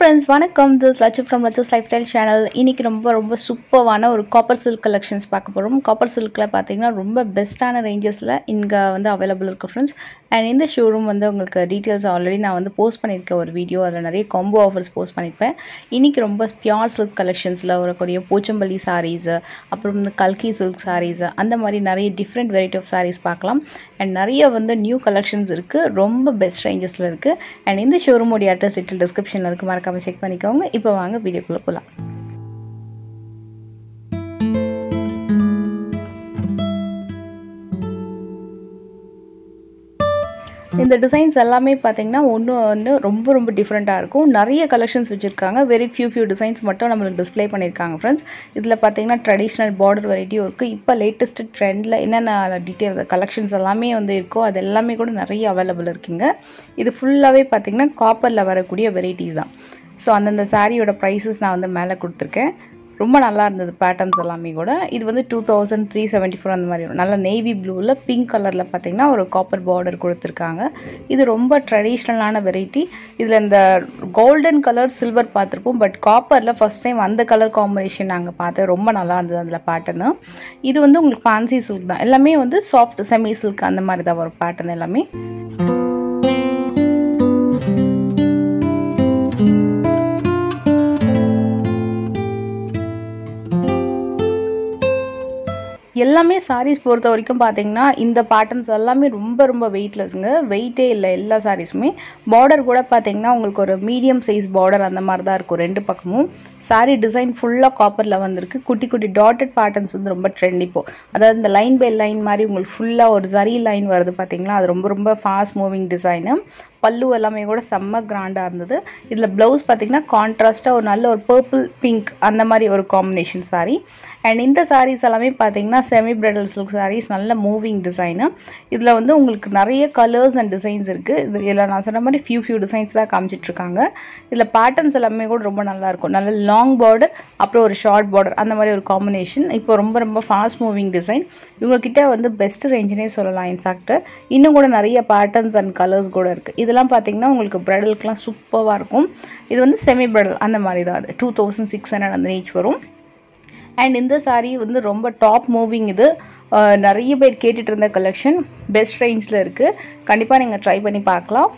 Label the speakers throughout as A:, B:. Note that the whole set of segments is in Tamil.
A: ஃப்ரெண்ட்ஸ் வணக்கம் this Latchu from Latchu's lifestyle channel இன்றைக்கி ரொம்ப ரொம்ப சூப்பரான ஒரு காப்பர் சில்க் கலெக்ஷன்ஸ் பார்க்க போகிறோம் காப்பர் சில்கில் பார்த்தீங்கன்னா ரொம்ப பெஸ்ட்டான ரேஞ்சஸில் இங்கே வந்து அவைலபிள் இருக்குது ஃப்ரெண்ட்ஸ் அண்ட் இந்த ஷோரூம் வந்து உங்களுக்கு டீட்டெயில்ஸ் ஆல்ரெடி நான் வந்து போஸ்ட் பண்ணியிருக்கேன் ஒரு வீடியோ அதில் நிறைய காம்போ ஆஃபர்ஸ் போஸ்ட் பண்ணியிருப்பேன் இன்றைக்கி ரொம்ப பியூர் சில்க் கலெக்ஷன்ஸில் வரக்கூடிய போச்சம்பள்ளி சாரீஸு அப்புறம் இந்த கல்கி சில்க் சாரீஸு அந்த மாதிரி நிறைய டிஃப்ரெண்ட் வெரைட்டி ஆஃப் சாரீஸ் பார்க்கலாம் அண்ட் நிறைய வந்து நியூ கலெக்ஷன்ஸ் இருக்குது ரொம்ப பெஸ்ட் ரேஞ்சஸில் இருக்குது அண்ட் இந்த ஷோரூமோடைய அட்ரஸ் இட்டில் டிஸ்கிரிப்ஷனில் இருக்குது மறக்காமல் செக் பண்ணிக்கோங்க இப்போ வாங்க வீடியோக்குள்ளே போகலாம் இந்த டிசைன்ஸ் எல்லாமே பார்த்தீங்கன்னா ஒன்று வந்து ரொம்ப ரொம்ப டிஃப்ரெண்ட்டாக இருக்கும் நிறைய கலெக்ஷன்ஸ் வச்சுருக்காங்க வெரி ஃபியூ ஃபியூ டிசைன்ஸ் மட்டும் நம்மளுக்கு டிஸ்ப்ளே பண்ணியிருக்காங்க ஃப்ரெண்ட்ஸ் இதில் பார்த்தீங்கன்னா ட்ரெடிஷ்னல் பார்டர் வெரைட்டியும் இருக்குது இப்போ லேட்டஸ்ட் ட்ரெண்டில் என்னென்ன டீட்டெயில் கலெக்ஷன்ஸ் எல்லாமே வந்து இருக்கோ அது எல்லாமே கூட நிறைய அவைலபிள் இருக்குங்க இது ஃபுல்லாகவே பார்த்தீங்கன்னா காப்பரில் வரக்கூடிய வெரைட்டிஸ் தான் ஸோ அந்தந்த சாரியோட ப்ரைஸஸ் நான் வந்து மேலே கொடுத்துருக்கேன் ரொம்ப நல்லா இருந்தது பேட்டர்ன்ஸ் எல்லாமே கூட இது வந்து two thousand three seventy four அந்த மாதிரி வரும் நல்ல நேவி ப்ளூவில் பிங்க் கலரில் பார்த்தீங்கன்னா ஒரு காப்பர் பார்டர் கொடுத்துருக்காங்க இது ரொம்ப ட்ரெடிஷ்னலான வெரைட்டி இதில் இந்த கோல்டன் கலர் சில்வர் பார்த்துருப்போம் பட் காப்பரில் ஃபஸ்ட் டைம் அந்த கலர் காம்பினேஷன் நாங்கள் பார்த்தேன் ரொம்ப நல்லா இருந்தது அதில் பேட்டர்னு இது வந்து உங்களுக்கு ஃபேன்சி சில்க் தான் எல்லாமே வந்து சாஃப்ட் செமி சில்க் அந்த மாதிரி தான் வரும் பேட்டர்ன் எல்லாமே எல்லாமே சாரீஸ் பொறுத்த வரைக்கும் பார்த்தீங்கன்னா இந்த பேட்டர்ன்ஸ் எல்லாமே ரொம்ப ரொம்ப வெயிட்லெஸ்ங்க வெயிட்டே இல்லை எல்லா சாரீஸுமே பார்டர் கூட பார்த்தீங்கன்னா உங்களுக்கு ஒரு மீடியம் சைஸ் பார்டர் அந்த மாதிரி தான் இருக்கும் ரெண்டு பக்கமும் சாரீ டிசைன் ஃபுல்லாக காப்பரில் வந்திருக்கு குட்டி குட்டி டாட்டட் பேட்டர்ன்ஸ் வந்து ரொம்ப ட்ரெண்ட் இப்போ அதாவது இந்த லைன் பை லைன் மாதிரி உங்களுக்கு ஃபுல்லாக ஒரு சரி லைன் வருது பார்த்தீங்களா அது ரொம்ப ரொம்ப ஃபாஸ்ட் மூவிங் டிசைனு பல்லு எல்லாமே கூட செம்ம கிராண்டாக இருந்தது இதில் ப்ளவுஸ் பார்த்தீங்கன்னா கான்ட்ராஸ்ட்டாக ஒரு நல்ல ஒரு பர்பிள் பிங்க் அந்த மாதிரி ஒரு காம்பினேஷன் சாரீ அண்ட் இந்த சாரீஸ் எல்லாமே பார்த்தீங்கன்னா செமி பிரைடல் சில்க் சாரீஸ் நல்ல மூவிங் டிசைனு இதில் வந்து உங்களுக்கு நிறைய கலர்ஸ் அண்ட் டிசைன்ஸ் இருக்குது இது இதில் நான் சொன்ன மாதிரி ஃபியூ ஃபியூ டிசைன்ஸ் தான் காமிச்சிட்ருக்காங்க இதில் பேட்டர்ன்ஸ் எல்லாமே கூட ரொம்ப நல்லாயிருக்கும் நல்ல லாங் பார்டர் அப்புறம் ஒரு ஷார்ட் பார்டர் அந்த மாதிரி ஒரு காம்பினேஷன் இப்போ ரொம்ப ரொம்ப ஃபாஸ்ட் மூவிங் டிசைன் இவங்கக்கிட்ட வந்து பெஸ்ட் ரேஞ்சுனே சொல்லலாம் இன்ஃபேக்ட் இன்னும் கூட நிறைய பேட்டர்ன்ஸ் அண்ட் கலர்ஸ் கூட இருக்குது இதெல்லாம் பார்த்தீங்கன்னா உங்களுக்கு ப்ரைடலுக்குலாம் சூப்பராக இருக்கும் இது வந்து செமி ப்ரைடல் அந்த மாதிரி தான் அது டூ தௌசண்ட் சிக்ஸ் ஹண்ட்ரட் அந்த ரேஞ்ச் வரும் அண்ட் இந்த சாரீ வந்து ரொம்ப டாப் மூவிங் இது நிறைய பேர் கேட்டுட்டு இருந்த கலெக்ஷன் பெஸ்ட் ரேஞ்சில் இருக்குது கண்டிப்பாக நீங்கள் ட்ரை பண்ணி பார்க்கலாம்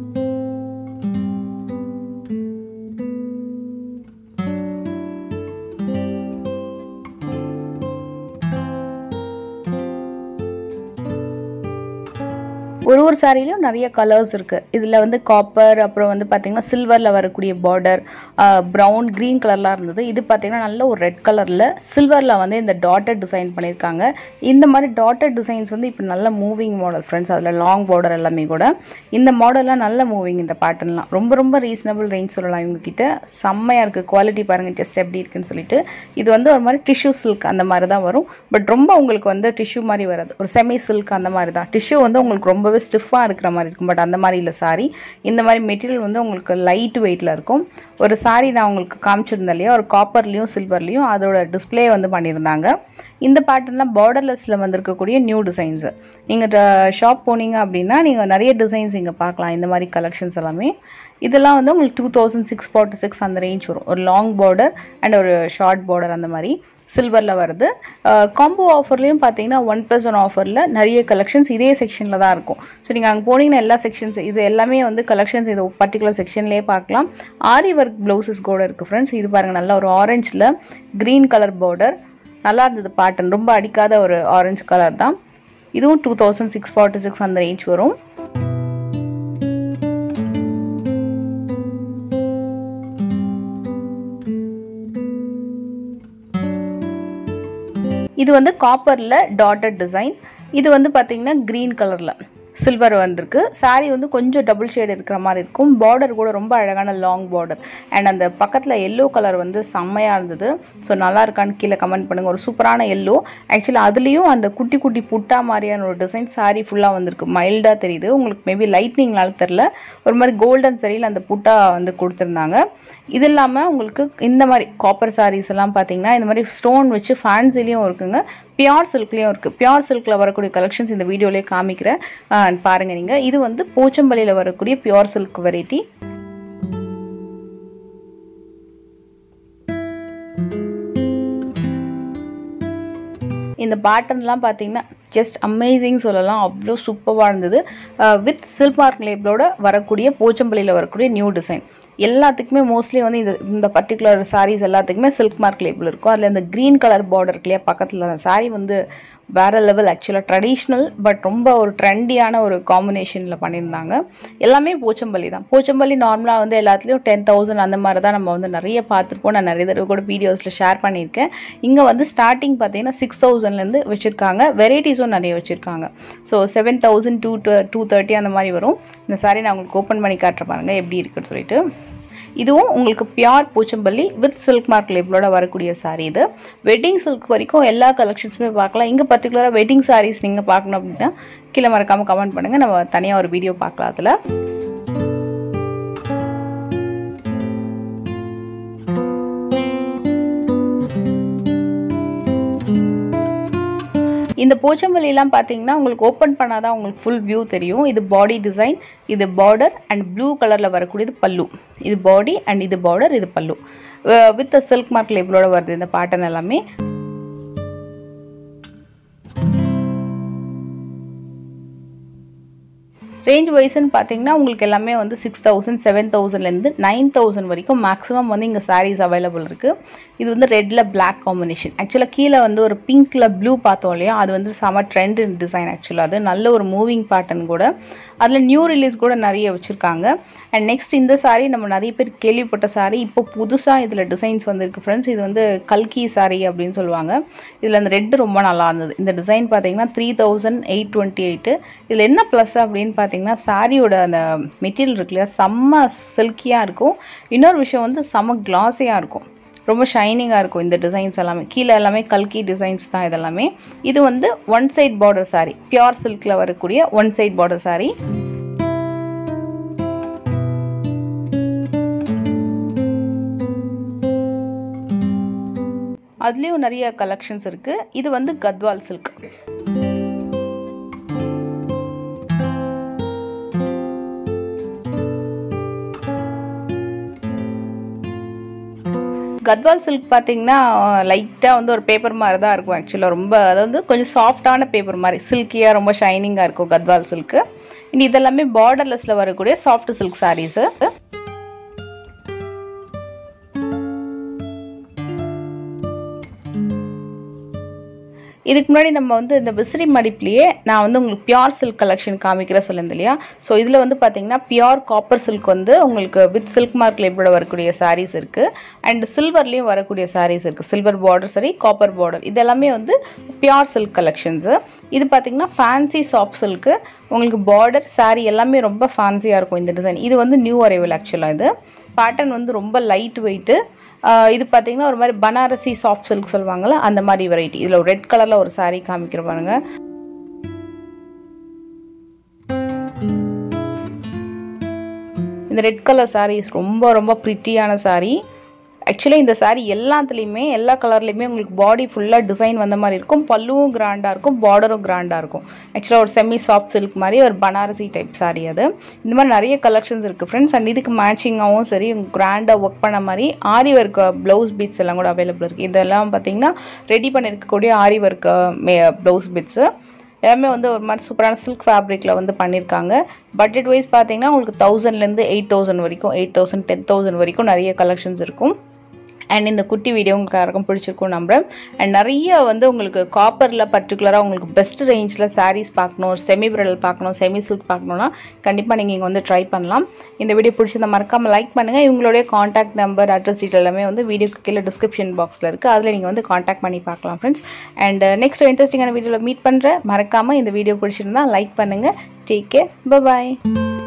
A: ஒரு ஒரு சாரிலையும் நிறைய கலர்ஸ் இருக்குது இதில் வந்து காப்பர் அப்புறம் வந்து பார்த்திங்கன்னா சில்வரில் வரக்கூடிய பார்டர் ப்ரௌன் க்ரீன் கலர்லாம் இருந்தது இது பார்த்திங்கன்னா நல்ல ஒரு ரெட் கலரில் சில்வரில் வந்து இந்த டாட்டட் டிசைன் பண்ணியிருக்காங்க இந்த மாதிரி டாட்டட் டிசைன்ஸ் வந்து இப்போ நல்ல மூவிங் மாடல் ஃப்ரெண்ட்ஸ் அதில் லாங் பார்டர் எல்லாமே கூட இந்த மாடல்லாம் நல்ல மூவிங் இந்த பேட்டர்ன்லாம் ரொம்ப ரொம்ப ரீசனபிள் ரேஞ்ச் சொல்லலாம் இவங்ககிட்ட செம்மையாக இருக்குது குவாலிட்டி பாருங்கள் ஜஸ்ட் எப்படி இருக்குன்னு சொல்லிட்டு இது வந்து ஒரு மாதிரி டிஷ்யூ சில்க் அந்த மாதிரி தான் வரும் பட் ரொம்ப உங்களுக்கு வந்து டிஷ்யூ மாதிரி வராது ஒரு செமி சில்க் அந்த மாதிரி தான் டிஷ்யூ வந்து உங்களுக்கு ரொம்பவே ஸ்டிஃபாக இருக்கிற மாதிரி இருக்கும் பட் அந்த மாதிரி இல்லை சாரி இந்த மாதிரி மெட்டீரியல் வந்து உங்களுக்கு லைட் வெயிட்டில் இருக்கும் ஒரு சாரி நான் உங்களுக்கு காமிச்சிருந்தேன் இல்லையா ஒரு காப்பர்லேயும் சில்வர்லேயும் அதோட டிஸ்பிளே வந்து பண்ணியிருந்தாங்க இந்த பேட்டர்ன்லாம் பார்டர்லெஸில் வந்திருக்கக்கூடிய நியூ டிசைன்ஸு நீங்கள் ஷாப் போனீங்க அப்படின்னா நீங்கள் நிறைய டிசைன்ஸ் இங்கே பார்க்கலாம் இந்த மாதிரி கலெக்ஷன்ஸ் எல்லாமே இதெல்லாம் வந்து உங்களுக்கு two thousand six forty six அந்த ரேஞ்ச் வரும் ஒரு லாங் பார்டர் அண்ட் ஒரு ஷார்ட் பார்டர் அந்த மாதிரி சில்வரில் வருது காம்போ ஆஃபர்லேயும் பார்த்தீங்கன்னா ஒன் ப்ளஸ் ஒன் ஆஃபரில் நிறைய கலெக்ஷன்ஸ் இதே செக்ஷனில் தான் இருக்கும் ஸோ நீங்கள் அங்கே போனீங்கன்னா எல்லா செக்ஷன்ஸ் இது எல்லாமே வந்து கலெக்ஷன்ஸ் இது பர்டிகுலர் செக்ஷன்லேயே பார்க்கலாம் ஆரி ஒர்க் ப்ளவுசஸ் கூட இருக்குது ஃப்ரெண்ட்ஸ் இது பாருங்கள் நல்லா ஒரு ஆரஞ்சில் க்ரீன் கலர் பார்டர் நல்லா இருந்தது பேட்டர்ன் ரொம்ப அடிக்காத ஒரு ஆரஞ்சு கலர் தான் இதுவும் two thousand six forty six அந்த ரேஞ்ச் வரும் இது வந்து காப்பரில் டாட்டட் டிசைன் இது வந்து பார்த்திங்கன்னா க்ரீன் கலரில் சில்வர் வந்திருக்கு சாரீ வந்து கொஞ்சம் டபுள் ஷேட் இருக்கிற மாதிரி இருக்கும் பார்டர் கூட ரொம்ப அழகான லாங் பார்டர் அண்ட் அந்த பக்கத்தில் எல்லோ கலர் வந்து செம்மையாக இருந்தது ஸோ நல்லா இருக்கான்னு கீழே கமெண்ட் பண்ணுங்கள் ஒரு சூப்பரான எல்லோ ஆக்சுவலி அதுலேயும் அந்த குட்டி குட்டி புட்டா மாதிரியான ஒரு டிசைன் சாரீ ஃபுல்லாக வந்திருக்கு மைல்டாக தெரியுது உங்களுக்கு மேபி லைட்னிங்னால தெரில ஒரு மாதிரி கோல்டன் சரியில் அந்த புட்டா வந்து கொடுத்துருந்தாங்க இது இல்லாமல் உங்களுக்கு இந்த மாதிரி காப்பர் சாரீஸ் எல்லாம் பார்த்தீங்கன்னா இந்த மாதிரி ஸ்டோன் வச்சு ஃபேன்சிலையும் இருக்குங்க பியோர் சில்க்லேயும் இருக்குது பியோர் சில்கில் வரக்கூடிய கலெக்ஷன்ஸ் இந்த வீடியோலேயே காமிக்கிறேன் பாருங்கள் நீங்கள் இது வந்து போச்சம்பள்ளியில் வரக்கூடிய பியோர் சில்க் வெரைட்டி இந்த பேட்டர்ன்லாம் பார்த்தீங்கன்னா ஜஸ்ட் அமேசிங் சொல்லலாம் அவ்வளோ சூப்பராக இருந்தது வித் சில்க் மார்க் லேபிளோட வரக்கூடிய போச்சம்பள்ளியில் வரக்கூடிய நியூ டிசைன் எல்லாத்துக்குமே மோஸ்ட்லி வந்து இந்த இந்த பர்டிகுலர் சாரீஸ் எல்லாத்துக்குமே சில்க் மார்க் லேபிள் இருக்கும் அதில் இந்த க்ரீன் கலர் பார்டர் இருக்கு இல்லையா பக்கத்தில் அந்த சாரீ வந்து வேற லெவல் ஆக்சுவலாக ட்ரெடிஷ்னல் பட் ரொம்ப ஒரு ட்ரெண்டியான ஒரு காம்பினேஷனில் பண்ணியிருந்தாங்க எல்லாமே போச்சம்பள்ளி தான் போச்சம்பள்ளி நார்மலாக வந்து எல்லாத்துலேயும் டென் தௌசண்ட் அந்த மாதிரி தான் நம்ம வந்து நிறைய பார்த்துருப்போம் நான் நிறைய தடவை கூட வீடியோஸில் ஷேர் பண்ணியிருக்கேன் இங்கே வந்து ஸ்டார்டிங் பார்த்தீங்கன்னா சிக்ஸ் தௌசண்ட்லேருந்து வச்சுருக்காங்க வெரைட்டிஸும் நிறைய வச்சுருக்காங்க so seven thousand two two thirty அந்த மாதிரி வரும் இந்த சாரீ நான் உங்களுக்கு ஓப்பன் பண்ணி காட்டுற பாருங்க எப்படி இருக்குன்னு சொல்லிட்டு இதுவும் உங்களுக்கு pure Pochampally with silk mark லேபிளோட வரக்கூடிய சாரீ இது வெட்டிங் சில்க் வரைக்கும் எல்லா கலெக்ஷன்ஸுமே பார்க்கலாம் இங்கே பர்டிகுலராக வெட்டிங் சாரீஸ் நீங்கள் பார்க்கணும் அப்படின்னா கீழே மறக்காமல் கமெண்ட் பண்ணுங்கள் நம்ம தனியாக ஒரு வீடியோ பார்க்கலாம் அதில் இந்த போச்சம்பள்ளிலாம் பார்த்தீங்கன்னா உங்களுக்கு ஓப்பன் பண்ணாதான் உங்களுக்கு ஃபுல் வியூ தெரியும் இது பாடி டிசைன் இது பார்டர் அண்ட் ப்ளூ கலரில் வரக்கூடியது பல்லு இது பாடி அண்ட் இது பார்டர் இது பல்லு வித் சில்க் மார்க் லேபிளோட வருது இந்த பேட்டர்ன் எல்லாமே ரேஞ்ச் வைஸ்ன்னு பார்த்தீங்கன்னா உங்களுக்கு எல்லாமே வந்து சிக்ஸ் தௌசண்ட் செவன் தௌசண்ட்லேருந்து நைன் தௌசண்ட் வரைக்கும் மேக்ஸிமம் வந்து இங்கே சாரீஸ் அவைலபிள் இருக்குது இது வந்து ரெட்டில் பிளாக் காம்பினேஷன் ஆக்சுவலாக கீழே வந்து ஒரு பிங்க்கில் ப்ளூ பார்த்தோம் இல்லையா அது வந்து செம ட்ரெண்ட் டிசைன் ஆக்சுவலாக அது நல்ல ஒரு மூவிங் பேட்டர்ன் கூட அதில் நியூ ரிலீஸ் கூட நிறைய வச்சுருக்காங்க அண்ட் நெக்ஸ்ட் இந்த சாரீ நம்ம நிறைய பேர் கேள்விப்பட்ட சாரீ இப்போ புதுசாக இதில் டிசைன்ஸ் வந்திருக்கு ஃப்ரெண்ட்ஸ் இது வந்து கல்கி சாரீ அப்படின்னு சொல்லுவாங்க இதில் அந்த ரெட்டு ரொம்ப நல்லா இருந்தது இந்த டிசைன் பார்த்தீங்கன்னா three thousand eight twenty eight இதில் என்ன ப்ளஸ் அப்படின்னு பார்த்தீங்கன்னா சாரியோட அந்த மெட்டீரியல் இருக்கு இல்லையா செம்ம சில்கியாக இருக்கும் இன்னொரு விஷயம் வந்து செம்ம கிளாஸியாக இருக்கும் ரொம்ப ஷைனிங்காக இருக்கும் இந்த டிசைன்ஸ் எல்லாமே கீழே எல்லாமே கல்கி டிசைன்ஸ் தான் இதெல்லாமே இது வந்து one side border sari pure சில்கில் வரக்கூடிய ஒன் சைட் பார்டர் சாரீ அதுலேயும் நிறைய கலெக்ஷன்ஸ் இருக்குது இது வந்து கத்வால் சில்க் கத்வால் சில்க் பார்த்தீங்கன்னா லைட்டாக வந்து ஒரு பேப்பர் மாதிரி தான் இருக்கும் ஆக்சுவலாக ரொம்ப அது வந்து கொஞ்சம் சாஃப்டான பேப்பர் மாதிரி சில்கியாக ரொம்ப ஷைனிங்காக இருக்கும் கத்வால் சில்க்கு இனி இதெல்லாமே பார்டர்லெஸில் வரக்கூடிய சாஃப்ட் சில்க் சாரீஸு இதுக்கு முன்னாடி நம்ம வந்து இந்த விசிறி மடிப்புலேயே நான் வந்து உங்களுக்கு பியோர் சில்க் கலெக்ஷன் காமிக்கிற சொல்லியிருந்தேன் இல்லையா ஸோ இதில் வந்து பார்த்தீங்கன்னா பியோர் காப்பர் சில்க் வந்து உங்களுக்கு வித் சில்க் மார்க் லேபிளோட வரக்கூடிய சாரீஸ் இருக்குது அண்ட் சில்வர்லேயும் வரக்கூடிய சாரீஸ் இருக்குது சில்வர் பார்டர் சரி காப்பர் பார்டர் இது எல்லாமே வந்து பியோர் சில்க் கலெக்ஷன்ஸு இது பார்த்தீங்கன்னா ஃபேன்சி சாஃப்ட் சில்க்கு உங்களுக்கு பார்டர் சாரீ எல்லாமே ரொம்ப ஃபேன்சியாக இருக்கும் இந்த டிசைன் இது வந்து நியூ அரைவல் ஆக்சுவலாக இது பேட்டர்ன் வந்து ரொம்ப லைட் வெயிட்டு இது பார்த்தீங்கன்னா ஒரு மாதிரி பனாரசி சாஃப்ட் சில்க் சொல்லுவாங்கள்ல அந்த மாதிரி வெரைட்டி இதில் ரெட் கலரில் ஒரு சாரீ காமிக்கிற பாருங்க இந்த ரெட் கலர் சாரீஸ் ரொம்ப ரொம்ப ப்ரிட்டியான சாரீ ஆக்சுவலி இந்த சாரீ எல்லாத்துலேயுமே எல்லா கலர்லேயுமே உங்களுக்கு பாடி ஃபுல்லாக டிசைன் வந்த மாதிரி இருக்கும் பல்லுவும் கிராண்டாக இருக்கும் பார்டரும் கிராண்டாக இருக்கும் ஆக்சுவலாக ஒரு செமி சாஃப்ட் சில்க் மாதிரி ஒரு பனாரசி டைப் சாரீ அது இந்த மாதிரி நிறைய கலெக்ஷன்ஸ் இருக்குது ஃப்ரெண்ட்ஸ் அண்ட் இதுக்கு மேட்சிங்காகவும் சரி கிராண்டாக ஒர்க் பண்ண மாதிரி ஆரி ஒர்க் ப்ளவுஸ் பீட்ஸ் எல்லாம் கூட அவைலபிள் இருக்குது இதெல்லாம் பார்த்தீங்கன்னா ரெடி பண்ணியிருக்கக்கூடிய ஆரி ஒர்க் ப்ளவுஸ் பீட்ஸு எல்லாமே வந்து ஒரு மாதிரி சூப்பரான சில்க் ஃபேப்ரிக்கில் வந்து பண்ணியிருக்காங்க பட்ஜெட் வைஸ் பார்த்தீங்கன்னா உங்களுக்கு தௌசண்ட்லேருந்து எயிட் தௌசண்ட் வரைக்கும் எயிட் தௌசண்ட் டென் தௌசண்ட் வரைக்கும் நிறைய கலெக்ஷன்ஸ் இருக்கும் அண்ட் இந்த குட்டி வீடியோ உங்களுக்கு யாருக்கும் பிடிச்சிருக்கும் நம்புறேன் அண்ட் நிறைய வந்து உங்களுக்கு காப்பரில் பர்டிகுலராக உங்களுக்கு பெஸ்ட் ரேஞ்சில் சாரீஸ் பார்க்கணும் செமி பிரைடல் பார்க்கணும் செமி சில்க் பார்க்கணுன்னா கண்டிப்பாக நீங்கள் இங்கே வந்து ட்ரை பண்ணலாம் இந்த வீடியோ பிடிச்சிருந்த மறக்காமல் லைக் பண்ணுங்கள் இவங்களுடைய காண்டாக்ட் நம்பர் அட்ரஸ் டீட்டெயில் எல்லாமே வந்து வீடியோக்கு கீழே டிஸ்கிரிப்ஷன் பாக்ஸில் இருக்குது அதில் நீங்கள் வந்து காண்டாக்ட் பண்ணி பார்க்கலாம் ஃப்ரெண்ட்ஸ் அண்ட் நெக்ஸ்ட் இன்ட்ரெஸ்டிங்கான வீடியோவில் மீட் பண்ணுறேன் மறக்காமல் இந்த வீடியோ பிடிச்சிருந்தா லைக் பண்ணுங்கள் டேக் கேர் பாய்